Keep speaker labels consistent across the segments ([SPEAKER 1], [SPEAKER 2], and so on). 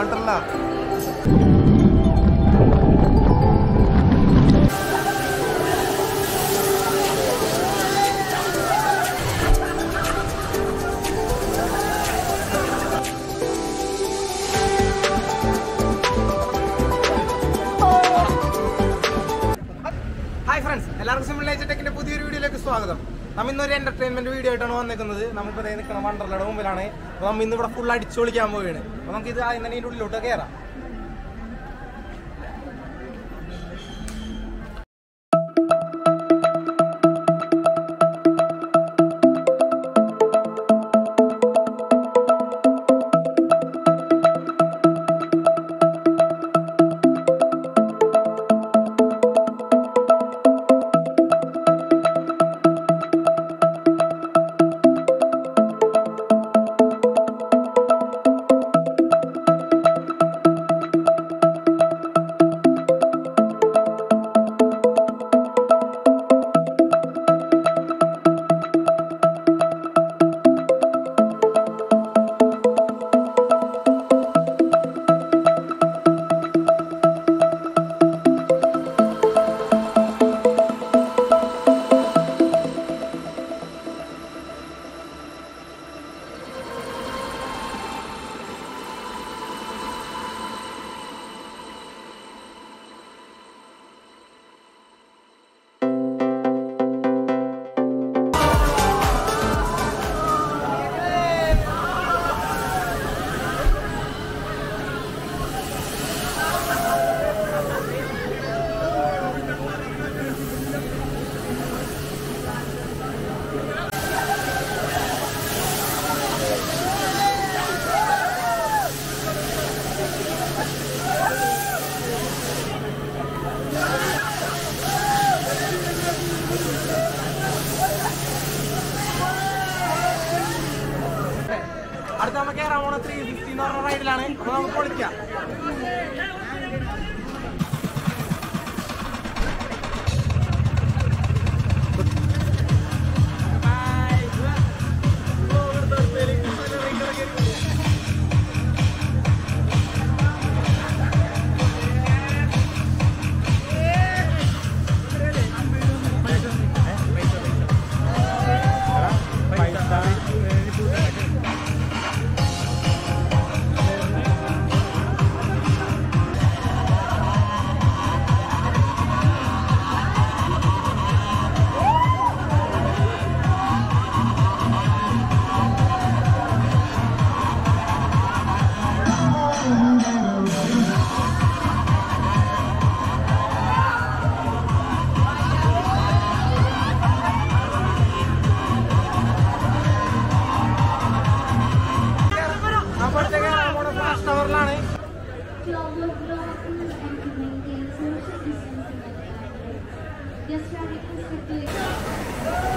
[SPEAKER 1] Wonderla hi friends എല്ലാവർക്കും simple nature ടെക്കിന്റെ പുതിയൊരു വീഡിയോയിലേക്ക് സ്വാഗതം നമ്മ ഇന്നൊരു എന്റർടൈൻമെന്റ് വീഡിയോ ആയിട്ടാണ് വന്നിരിക്കുന്നത് നമ്മളിപ്പോൾ ദേ നിൽക്കുന്ന വണ്ടർലയുടെ മുമ്പിലാണ് അപ്പോൾ നമ്മൾ ഇന്ന് ഇവിടെ ഫുൾ അടിച്ചു പൊളിക്കാൻ പോവുകയാണ് അപ്പോൾ നമുക്ക് ഇത് ആദ്യം തന്നെ ഇതിൻ്റെ ഉള്ളിലോട്ട് കയറാം അടുത്ത നമുക്ക് കയറാൻ പോണ ത്രീ ഫിഫ്റ്റി എന്ന് പറഞ്ഞ റൈഡിലാണ് അപ്പോൾ നമുക്ക് പൊളിക്കാം അപ്പോഴത്തെ കയറാൻ പോണ ഫാസ്റ്റ് ടവറിലാണ്
[SPEAKER 2] to upload blogs and to maintain social distancing at the airport. Guests are requested to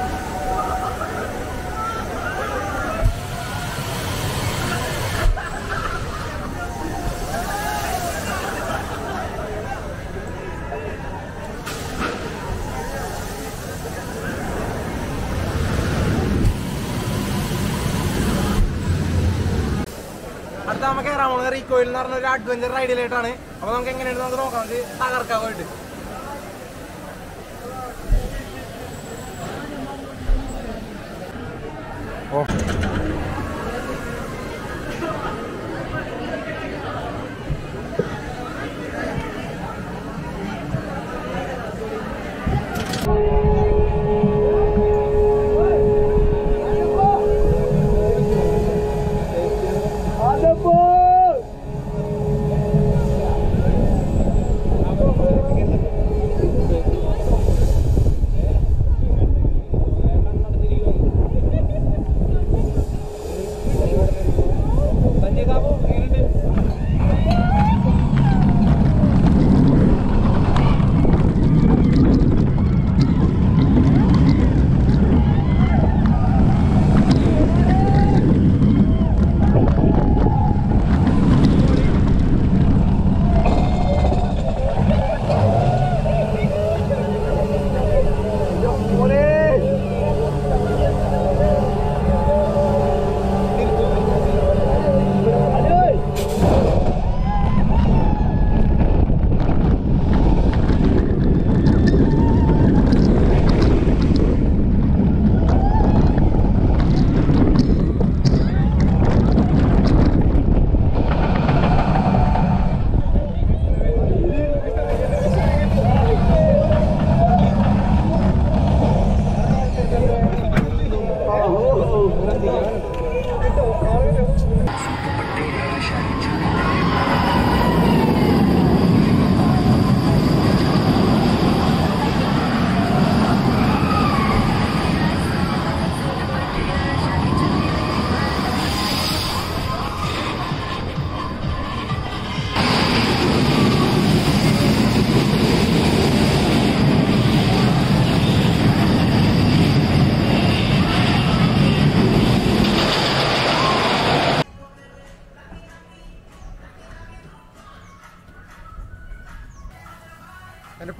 [SPEAKER 1] അടുത്ത നമുക്ക് കയറാൻ പോണത് റീകോയിൽ എന്ന് പറഞ്ഞ ഒരു അഡ്വഞ്ചർ റൈഡിലായിട്ടാണ് അപ്പൊ നമുക്ക് എങ്ങനെയാണ് നമുക്ക് നോക്കാം ഇത് തകർക്കാൻ പോയിട്ട് ഓ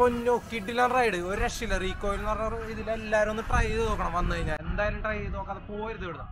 [SPEAKER 1] പൊന്നോ കിഡിലൻ റൈഡ് ഒരു രക്ഷയില്ല റീകോയിൽ എന്ന് പറഞ്ഞ ഇതിൽ എല്ലാവരും ഒന്ന് ട്രൈ ചെയ്ത് നോക്കണം വന്നു കഴിഞ്ഞാൽ എന്തായാലും ട്രൈ ചെയ്ത് നോക്കാതെ പോരുത് ഇവിടുന്ന്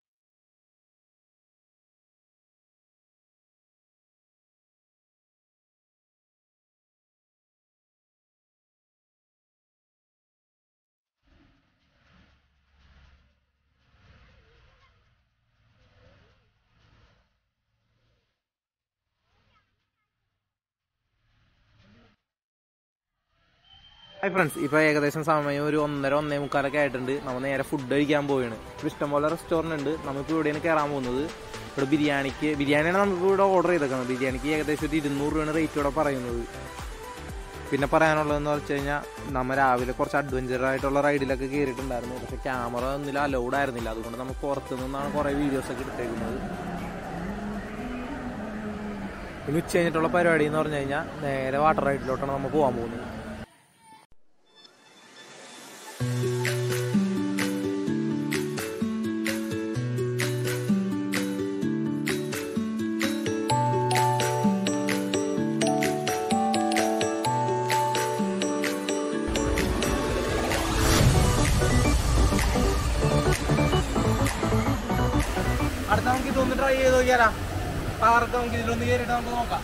[SPEAKER 1] ഹായ് ഫ്രണ്ട്സ് ഇപ്പോൾ ഏകദേശം സമയം ഒരു ഒന്നര ഒന്നേ മുക്കാലൊക്കെ ആയിട്ടുണ്ട് നമ്മൾ നേരെ ഫുഡ് കഴിക്കാൻ പോവുകയാണ് ഇപ്പോൾ ഇഷ്ടംപോലെ റെസ്റ്റോറൻറ്റ് ഉണ്ട് നമുക്കിപ്പോൾ ഇവിടെയാണ് കയറാൻ പോകുന്നത് ഇവിടെ ബിരിയാണിക്ക് ബിരിയാണിയാണ് നമുക്ക് ഇവിടെ ഓർഡർ ചെയ്തേക്കുന്നത് ബിരിയാണിക്ക് ഏകദേശം ഒരു ഇരുന്നൂറ് രൂപയാണ് റേറ്റ് ഇവിടെ പറയുന്നത് പിന്നെ പറയാനുള്ളതെന്ന് വെച്ച് കഴിഞ്ഞാൽ നമ്മൾ രാവിലെ കുറച്ച് അഡ്വഞ്ചർ ആയിട്ടുള്ള റൈഡിലൊക്കെ കയറിയിട്ടുണ്ടായിരുന്നു പക്ഷേ ക്യാമറ ഒന്നിലും അലൗഡ് ആയിരുന്നില്ല അതുകൊണ്ട് നമുക്ക് പുറത്തു നിന്നാണ് കുറേ വീഡിയോസൊക്കെ എടുത്തേക്കുന്നത് ഇനി ഉച്ച കഴിഞ്ഞിട്ടുള്ള പരിപാടി എന്ന് പറഞ്ഞു കഴിഞ്ഞാൽ നേരെ വാട്ടർ റൈഡിലോട്ടാണ് നമ്മൾ പോകാൻ പോകുന്നത് അടുത്ത നമുക്ക് ഇതൊന്ന് ട്രൈ ചെയ്ത് നോക്കിയാലാ പവർക്ക് നമുക്ക് ഇതിലൊന്ന് കയറിയിട്ട് നമുക്ക് നോക്കാം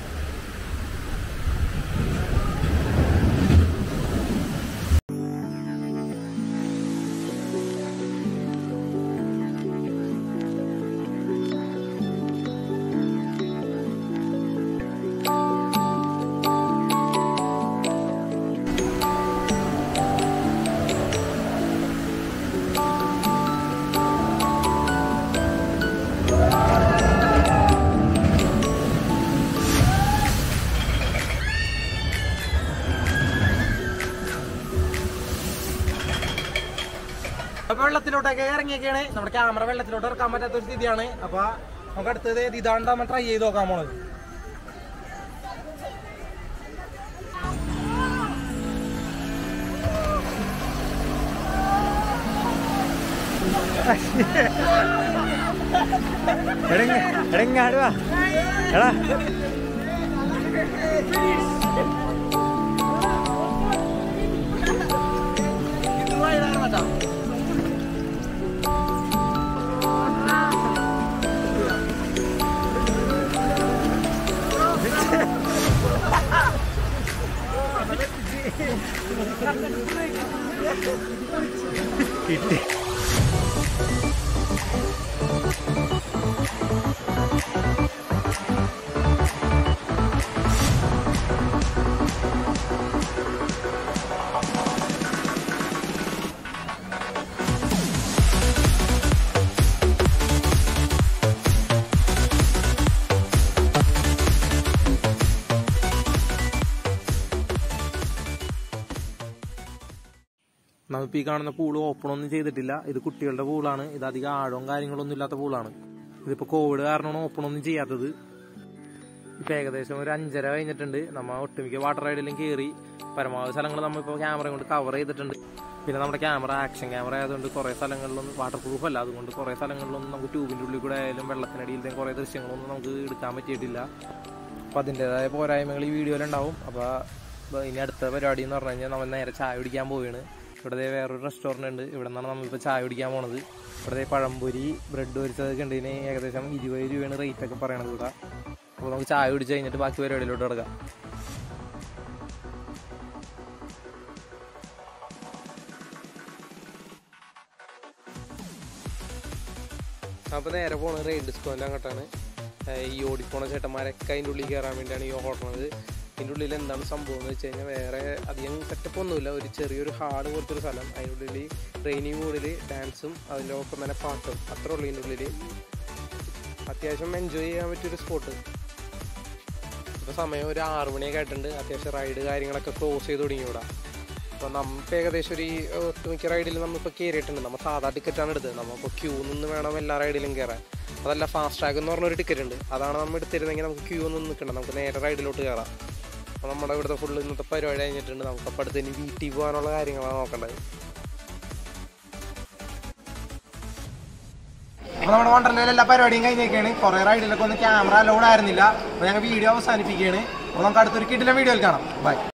[SPEAKER 1] അപ്പൊ വെള്ളത്തിലോട്ടൊക്കെ ഇറങ്ങിയൊക്കെയാണ് നമ്മുടെ ക്യാമറ വെള്ളത്തിലോട്ട് ഇറക്കാൻ പറ്റാത്ത ഒരു സ്ഥിതിയാണ് അപ്പൊ നമുക്ക് അടുത്തത് ഇതാണ്ട് നമ്മൾ ട്രൈ ചെയ്ത് നോക്കാൻ പോണത്
[SPEAKER 3] എടങ്ങാട് വാ എടാ
[SPEAKER 1] ഇത് വൈകുന്നേരം കേട്ടോ
[SPEAKER 3] കിട്ടി
[SPEAKER 1] നമുക്ക് ഈ കാണുന്ന പൂള് ഓപ്പൺ ഒന്നും ചെയ്തിട്ടില്ല ഇത് കുട്ടികളുടെ പൂളാണ് ഇത് അധികം ആഴവും കാര്യങ്ങളൊന്നും ഇല്ലാത്ത പൂളാണ് ഇതിപ്പോ കോവിഡ് കാരണമാണ് ഓപ്പൺ ഒന്നും ചെയ്യാത്തത് ഇപ്പൊ ഏകദേശം ഒരു അഞ്ചര കഴിഞ്ഞിട്ടുണ്ട് നമ്മ ഒട്ടുമിക്ക വാട്ടർ റൈഡിലും കയറി പരമാവധി സ്ഥലങ്ങൾ നമ്മളിപ്പോൾ ക്യാമറ കൊണ്ട് കവർ ചെയ്തിട്ടുണ്ട് പിന്നെ നമ്മുടെ ക്യാമറ ആക്ഷൻ ക്യാമറ ആയതുകൊണ്ട് കുറേ സ്ഥലങ്ങളിലൊന്നും വാട്ടർ പ്രൂഫ് അല്ല അതുകൊണ്ട് കുറേ സ്ഥലങ്ങളിലൊന്നും നമുക്ക് ട്യൂബിൻ്റെ ഉള്ളിൽ കൂടെ ആയാലും വെള്ളത്തിനടിയിലത്തെ കുറേ ദൃശ്യങ്ങളൊന്നും നമുക്ക് എടുക്കാൻ പറ്റിയിട്ടില്ല അപ്പം അതിൻ്റെതായ പോരായ്മകൾ ഈ വീഡിയോയിലുണ്ടാവും അപ്പോൾ ഇനി അടുത്ത പരിപാടി എന്ന് പറഞ്ഞു കഴിഞ്ഞാൽ നമ്മൾ നേരെ ചായ കുടിക്കാൻ പോവുകയാണ് ഇവിടെ ദേ വേറൊരു റെസ്റ്റോറൻറ്റ് ഉണ്ട് ഇവിടെ നിന്നാണ് നമ്മളിപ്പോൾ ചായ കുടിക്കാൻ പോണത് ഇവിടെ ദേ പഴംപൊരി ബ്രെഡ് പൊരിച്ചതൊക്കെ ഉണ്ട് ഇതിന് ഏകദേശം ഇരുപത് രൂപയാണ് റേറ്റ് ഒക്കെ പറയണത് ഇവിടെ അപ്പോൾ നമുക്ക് ചായ കുടിച്ച് കഴിഞ്ഞിട്ട് ബാക്കി പരിപാടിയിലോട്ട് കിടക്കാം അപ്പോൾ നേരെ പോണത് റെയിൽ ഡിസ്കോൻ്റെ അങ്ങോട്ടാണ് ഏഹ് ഈ ഓടിപ്പോണ ചേട്ടന്മാരൊക്കെ അതിൻ്റെ ഉള്ളിൽ കയറാൻ വേണ്ടിയാണ് ഈ ഓടണത് അതിൻ്റെ ഉള്ളിൽ എന്താണ് സംഭവം എന്ന് വെച്ച് കഴിഞ്ഞാൽ വേറെ അധികം സെറ്റപ്പ് ഒന്നുമില്ല ഒരു ചെറിയൊരു ഹാള് പോലത്തെ ഒരു സ്ഥലം അതിൻ്റെ ഉള്ളിൽ ട്രെയിനിങ് മൂഡിൽ ഡാൻസും അതിൻ്റെ ഒപ്പം തന്നെ പാട്ടും അത്ര ഉള്ളൂ ഇതിൻ്റെ ഉള്ളിൽ അത്യാവശ്യം എൻജോയ് ചെയ്യാൻ പറ്റിയൊരു സ്പോട്ട് ഇപ്പോൾ സമയം ഒരു ആറ് മണിയൊക്കെ ആയിട്ടുണ്ട് അത്യാവശ്യം റൈഡ് കാര്യങ്ങളൊക്കെ ക്ലോസ് ചെയ്ത് തുടങ്ങി ഇവിടെ അപ്പോൾ നമുക്ക് ഏകദേശം ഒരു ഈ ഒട്ടുമിക്ക റൈഡിൽ നമ്മളിപ്പോൾ കയറിയിട്ടുണ്ട് നമ്മൾ സാധാ ടിക്കറ്റാണ് എടുത്തത് നമ്മളിപ്പോൾ ക്യൂ നിന്ന് വേണം എല്ലാ റൈഡിലും കയറാൻ അതല്ല ഫാസ്റ്റ് ട്രാക്ക് എന്ന് പറഞ്ഞൊരു ടിക്കറ്റ് ഉണ്ട് അതാണ് നമ്മൾ എടുത്തിരുന്നെങ്കിൽ നമുക്ക് ക്യൂ ഒന്നും നിൽക്കണം നമുക്ക് നേരെ റൈഡിലോട്ട് കയറാം അപ്പോൾ നമ്മുടെ ഇവിടുത്തെ ഫുള്ള് ഇന്നത്തെ പരിപാടി കഴിഞ്ഞിട്ടുണ്ട് നമുക്ക് അപ്പോൾ അടുത്ത് ഇനി വീട്ടിൽ പോകാനുള്ള കാര്യങ്ങളാണ് നോക്കേണ്ടത് അപ്പൊ നമ്മുടെ വണ്ടർലയിൽ എല്ലാ പരിപാടിയും കഴിഞ്ഞേക്കാണ് കുറെ റൈഡിലൊക്കെ ഒന്ന് ക്യാമറ അലൗഡ് ആയിരുന്നില്ല അപ്പൊ ഞങ്ങൾ വീഡിയോ അവസാനിപ്പിക്കുകയാണ് അപ്പൊ നമുക്ക് അടുത്തൊരു കിട്ടില്ല വീഡിയോയിൽ കാണാം ബൈ